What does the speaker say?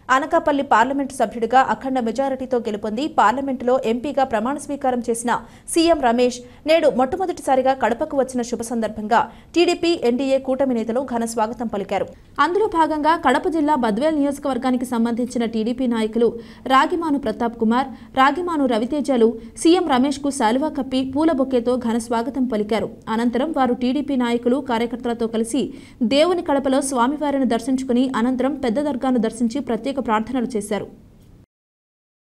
Anakapalli parliament సభ్యుడిగా అఖండ మెజారిటీతో గెలుపొంది పార్లమెంటులో ఎంపీగా ప్రమాణ స్వీకారం చేసిన సీఎం రమేష్ నేడు మొట్టమొదటిసారిగా కడపకు వచ్చిన శుభ సందర్భంగా టీడీపీ ఎన్డీఏ కూటమి నేతలు ఘన స్వాగతం పలికారు అందులో భాగంగా కడప జిల్లా బద్వేల్ నియోజకవర్గానికి సంబంధించిన టీడీపీ నాయకులు రాగిమాను ప్రతాప్ కుమార్ రాగిమాను రవితేజలు సీఎం రమేష్ కు శాలువా కప్పి పూల బొకేతో ఘన స్వాగతం పలికారు అనంతరం వారు టీడీపీ నాయకులు కార్యకర్తలతో కలిసి దేవుని కడపలో స్వామివారిని దర్శించుకుని అనంతరం పెద్ద దర్గాను దర్శించి ప్రత్యేక ప్రార్థనలు చేశారు